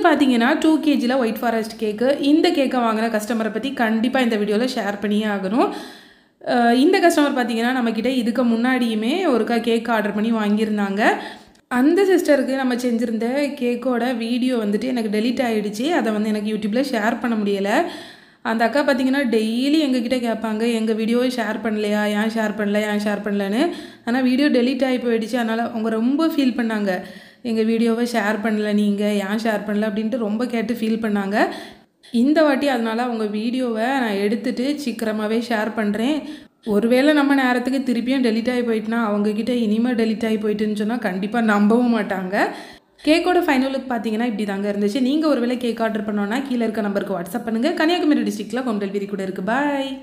பார்த்தீங்கன்னா டூ கேஜியில் white forest cake இந்த கேக்கை வாங்கின கஸ்டமரை பற்றி கண்டிப்பாக இந்த வீடியோவில் ஷேர் பண்ணியே ஆகணும் அஹ் இந்த கஸ்டமர் பார்த்தீங்கன்னா நம்மக்கிட்ட இதுக்கு முன்னாடியுமே ஒருக்கா கேக் ஆர்டர் பண்ணி வாங்கியிருந்தாங்க அந்த சிஸ்டருக்கு நம்ம செஞ்சுருந்த கேக்கோட வீடியோ வந்துட்டு எனக்கு டெலீட் ஆகிடுச்சு அதை வந்து எனக்கு யூடியூப்பில் ஷேர் பண்ண முடியலை அந்த அக்கா பார்த்தீங்கன்னா டெய்லி எங்ககிட்ட கேட்பாங்க எங்கள் வீடியோவை ஷேர் பண்ணலையா ஏன் ஷேர் பண்ணல ஏன் ஷேர் பண்ணலன்னு ஆனால் வீடியோ டெலீட் ஆகி போயிடுச்சு அதனால் அவங்க ரொம்ப ஃபீல் பண்ணாங்க எங்கள் வீடியோவை ஷேர் பண்ணல நீங்கள் ஏன் ஷேர் பண்ணல அப்படின்ட்டு ரொம்ப கேட்டு ஃபீல் பண்ணாங்க இந்த வாட்டி அதனால் அவங்க வீடியோவை நான் எடுத்துட்டு சீக்கிரமாகவே ஷேர் பண்ணுறேன் ஒருவேளை நம்ம நேரத்துக்கு திருப்பியும் டெலிட் ஆகி போயிட்டுனா அவங்கக்கிட்ட இனிமேல் டெலிட் ஆகி போயிட்டுன்னு சொன்னால் கண்டிப்பாக நம்பவும் மாட்டாங்க கேக்கோட ஃபைனல் லுக் பார்த்தீங்கன்னா இப்படி தாங்க இருந்துச்சு நீங்கள் ஒருவேளை கேக் ஆர்டர் பண்ணோன்னா கீழே இருக்க நம்பருக்கு வாட்ஸ்அப் பண்ணுங்கள் கன்னியாகுமரி டிஸ்ட்ரிக்டில் ஹோம் டெலிவரி கூட இருக்குது பாய்